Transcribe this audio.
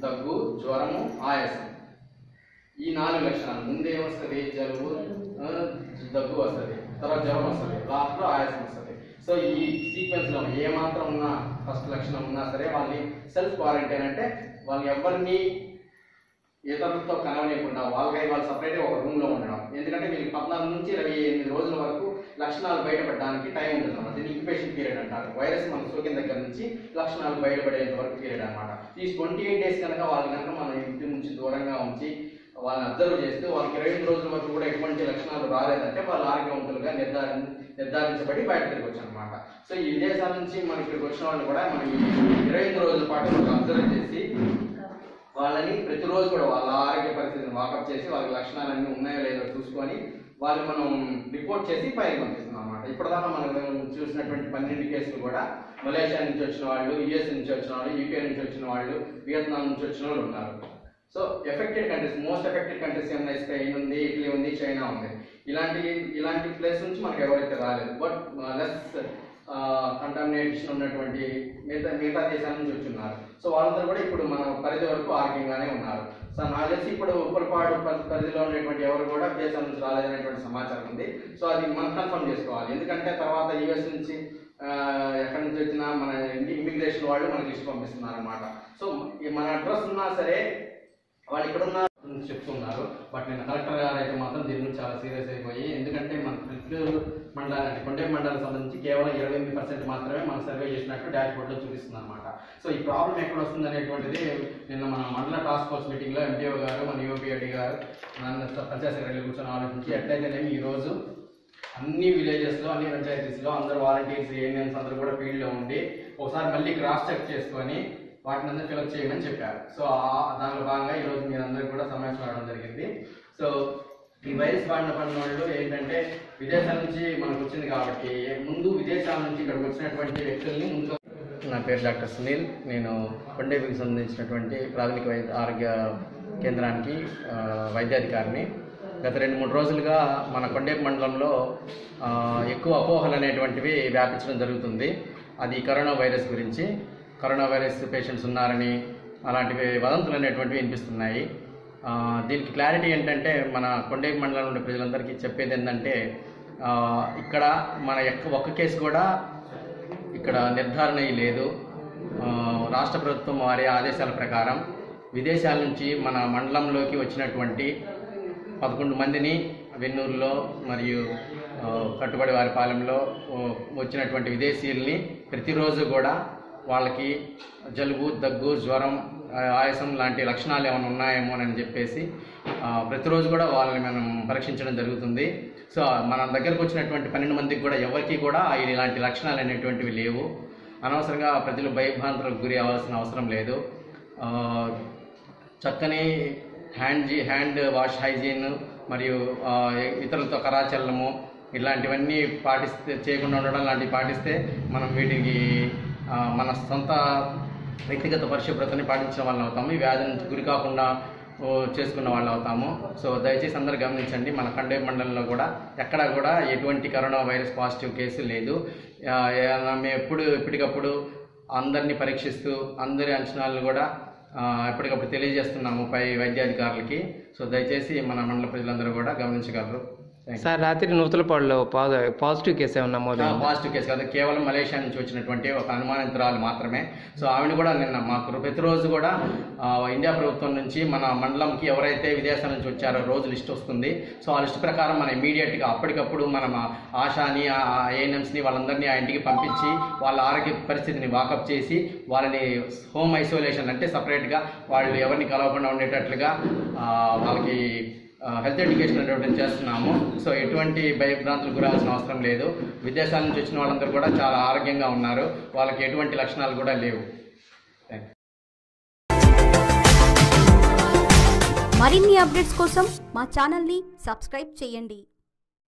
దగ్గు జ్వరము ఆయాసం ఈ నాలుగు లక్షణాలు ముందే వస్తుంది జలుబు ఆ, దగ్గు వస్తుంది తర్వాత జ్వరం వస్తుంది లాస్ట్లో ఆయాసం వస్తుంది సో ఈ సీక్వెన్స్ లో ఏ మాత్రం ఉన్నా ఫస్ట్ లక్షణం ఉన్నా సరే వాళ్ళని సెల్ఫ్ క్వారంటైన్ అంటే వాళ్ళు ఎవరిని ఇతరులతో కలవలేకుండా వాళ్ళకై వాళ్ళు సపరేట్ ఒక రూమ్ లో ఉండడం ఎందుకంటే వీళ్ళకి పద్నాలుగు నుంచి ఇరవై ఎనిమిది రోజుల వరకు లక్షణాలు బయటపడడానికి టైం ఉంటుంది అన్నమాట దీన్ని ఇంక్యుబేషన్ పీరియడ్ అంటారు వైరస్ మన సోకిన దగ్గర నుంచి లక్షణాలు బయటపడేంత వరకు పీరియడ్ అన్నమాట ఈ ట్వంటీ ఎయిట్ డేస్ కనుక వాళ్ళు కనుక మన ఇంటి నుంచి దూరంగా ఉంచి వాళ్ళని అబ్జర్వ్ చేస్తూ వాళ్ళకి ఇరవై ఎనిమిది రోజుల వరకు కూడా ఎటువంటి లక్షణాలు రాలేదంటే వాళ్ళు ఆరోగ్యవంతులుగా నిర్ధారణ నిర్ధారించబడి బయట తిరగచ్చు అనమాట సో ఈ విదేశాల నుంచి మన ఇక్కడికి వచ్చిన వాళ్ళు కూడా మనం ఈ ఇరవై ఎనిమిది రోజుల పాటు మనం అబ్జర్వ్ చేసి వాళ్ళని ప్రతిరోజు కూడా వాళ్ళ ఆరోగ్య పరిస్థితిని వాకప్ చేసి వాళ్ళకి లక్షణాలన్నీ ఉన్నాయో లేదో చూసుకొని వాళ్ళు మనం రిపోర్ట్ చేసి పైకి పంపిస్తున్నాం అనమాట ఇప్పటిదాకా మనం చూసినటువంటి పన్నెండు కేసులు కూడా మలేషియా నుంచి వచ్చిన వాళ్ళు యుఎస్ నుంచి వచ్చిన వాళ్ళు యూకే నుంచి వచ్చిన వాళ్ళు వియత్నాం నుంచి వచ్చిన వాళ్ళు ఉన్నారు so affected countries most affected countries ఏమన్నా స్పెయిన్ ఉంది ఇటలీ ఉంది చైనా ఉంది ఇలాంటి ఇలాంటి ప్లేస్ నుంచి మనకు ఎవరైతే రాలేదు బట్ లెస్ కంటామినేషన్ ఉన్నటువంటి మిగతా మిగతా దేశాల నుంచి వచ్చి ఉన్నారు సో వాళ్ళందరూ కూడా ఇప్పుడు మన పరిధి వరకు ఆరోగ్యంగానే ఉన్నారు సో నాకు తెలిసి ఇప్పుడు ఉప్పలపాడు పరి- పరిధిలో ఉన్నటువంటి ఎవరు కూడా విదేశాల నుంచి రాలేదనేటువంటి సమాచారం ఉంది సో అది మనం కన్ఫర్మ్ చేసుకోవాలి ఎందుకంటే తర్వాత యుఎస్ నుంచి ఆ, ఎక్కడి నుంచి వచ్చినా మన ఇమిగ్రేషన్ వాళ్ళు మనకి లిస్ట్ పంపిస్తున్నారు అనమాట సో ఈ మన అడ్రస్ ఉన్నా సరే వాళ్ళు ఇక్కడ ఉన్న చెప్తున్నారు బట్ నేను కలెక్టర్ గారు అయితే మాత్రం దీని గురించి చాలా సీరియస్ అయిపోయి ఎందుకంటే మన చిత్తూరు మండలం అంటే కొండే మండలం సంబంధించి కేవలం ఇరవై ఎనిమిది పర్సెంట్ మాత్రమే మనం సర్వే చేసినట్టు డాష్ బోర్డ్లో చూపిస్తుంది అనమాట సో ఈ ప్రాబ్లం ఎక్కడ వస్తుంది అనేటువంటిది నిన్న మన మండల టాస్క్ ఫోర్స్ మీటింగ్లో ఎంపీఓ గారు మన యూపీఐడి గారు నన్ను పంచాయతీ సెక్రటరీ కూర్చొని ఆలోచించి ఎట్లయితేనేమి ఈ రోజు అన్ని విలేజెస్లో అన్ని పంచాయతీస్లో అందరు వాలంటీర్స్ ఏఎన్ఎన్స్ అందరూ కూడా ఫీల్డ్లో ఉండి ఒకసారి మళ్ళీ క్రాస్ చెక్ చేసుకొని వాటిని అందరూ ఫిలప్ చేయమని చెప్పారు సో ఆ- దానిలో భాగంగా ఈరోజు మీరు అందరూ కూడా సమావేశం అవడం జరిగింది సో ఈ వైరస్ బారిన పడిన వాళ్ళు ఏంటంటే విదేశాల నుంచి మనకు వచ్చింది కాబట్టి ముందు విదేశాల నుంచి ఇక్కడికి వచ్చినటువంటి వ్యక్తుల్ని ముందు నా పేరు డాక్టర్ సునీల్ నేను కొండేపికి సంబంధించినటువంటి ప్రాథమిక వైద్య ఆరోగ్య కేంద్రానికి ఆ, వైద్యాధికారిని గత రెండు మూడు రోజులుగా మన కొండేపు మండలంలో ఆ, ఎక్కువ అపోహలు అనేటువంటివి వ్యాపించడం జరుగుతుంది అది కరోనా వైరస్ గురించి కరోనా వైరస్ పేషెంట్స్ ఉన్నారని అలాంటివి వదంతులు అనేటువంటివి వినిపిస్తున్నాయి ఆ, దీనికి క్లారిటీ ఏంటంటే మన కొండేపు మండలం ఉండే ప్రజలందరికీ చెప్పేది ఏంటంటే ఆ, ఇక్కడ మన ఎక్క ఒక్క కేసు కూడా ఇక్కడ నిర్ధారణ అయ్యి లేదు ఆ, రాష్ట్ర ప్రభుత్వం వారి ఆదేశాల ప్రకారం విదేశాల నుంచి మన మండలంలోకి వచ్చినటువంటి పదకొండు మందిని వెన్నూరులో మరియు ఆ, కట్టుబడి వారి పాలెంలో ఓ, వచ్చినటువంటి విదేశీయుల్ని ప్రతిరోజు కూడా వాళ్ళకి జలుబు దగ్గు జ్వరం ఆ, ఆయాసం లాంటి లక్షణాలు ఏమైనా ఉన్నాయేమో అని చెప్పేసి ఆ, ప్రతిరోజు కూడా వాళ్ళని మనం పరీక్షించడం జరుగుతుంది సో మన దగ్గరకు వచ్చినటువంటి పన్నెండు మందికి కూడా ఎవరికి కూడా ఇలాంటి లక్షణాలు అనేటువంటివి లేవు అనవసరంగా ప్రజలు భయభ్రాంతులకు గురి అవ్వాల్సిన అవసరం లేదు ఆ, చక్కని హ్యాండ్ జీ హ్యాండ్ వాష్ హైజీన్ మరియు ఆ, ఇతరులతో కరాచలనము ఇలాంటివన్నీ పాటిస్తే చేయకుండా ఉండడం లాంటివి పాటిస్తే మనం వీటికి ఆ, మన సొంత వ్యక్తిగత పరిశుభ్రతని పాటించిన వాళ్ళు అవుతాము ఈ వ్యాధి నుంచి గురి కాకుండా ఓ, చేసుకున్న వాళ్ళు అవుతాము సో దయచేసి అందరు గమనించండి మన కండే మండలంలో కూడా ఎక్కడా కూడా ఎటువంటి కరోనా వైరస్ పాజిటివ్ కేసు లేదు ఆ, ఏదైనా మేము ఎప్పుడు ఎప్పటికప్పుడు అందరినీ పరీక్షిస్తూ అందరి అంచనాలను కూడా ఆ, ఎప్పటికప్పుడు తెలియజేస్తున్నాము పై వైద్యాధికారులకి సో దయచేసి మన మండల ప్రజలందరూ కూడా గమనించగలరు థ్యాంక్ యూ. సార్ రాత్రి నూతలపాడులో పాజ పాజిటివ్ కేసు ఏమన్నా నమోదు ఆ, పాజిటివ్ కేసు కాదు కేవలం మలేషియా నుంచి వచ్చినటువంటి ఒక అనుమానితురాలు మాత్రమే సో ఆవిడ కూడా నిన్న మాకు ప్రతిరోజు కూడా ఆ, ఇండియా ప్రభుత్వం నుంచి మన మండలంకి ఎవరైతే విదేశాల నుంచి వచ్చారో రోజు లిస్ట్ వస్తుంది సో ఆ లిస్ట్ ప్రకారం మనం ఇమీడియట్గా అప్పటికప్పుడు మనం ఆ ఆశాని ఏఎన్ఎంస్ని వాళ్ళందరినీ ఆ ఇంటికి పంపించి వాళ్ళ ఆరోగ్య పరిస్థితిని వాకప్ చేసి వాళ్ళని హోమ్ ఐసోలేషన్ అంటే సపరేట్గా వాళ్ళు ఎవరిని కలవకుండా ఉండేటట్లుగా ఆ, వాళ్ళకి హెల్త్ ఎడ్యుకేషన్ అనేటువంటి చేస్తున్నాము సో ఎటువంటి భయభ్రాంతులకు గురాల్సిన అవసరం లేదు విదేశాల నుంచి వచ్చిన వాళ్ళందరూ కూడా చాలా ఆరోగ్యంగా ఉన్నారు వాళ్ళకి ఎటువంటి లక్షణాలు కూడా లేవు థ్యాంక్ యూ. మరిన్ని అప్డేట్స్ కోసం మా ఛానల్ని సబ్స్క్రైబ్ చేయండి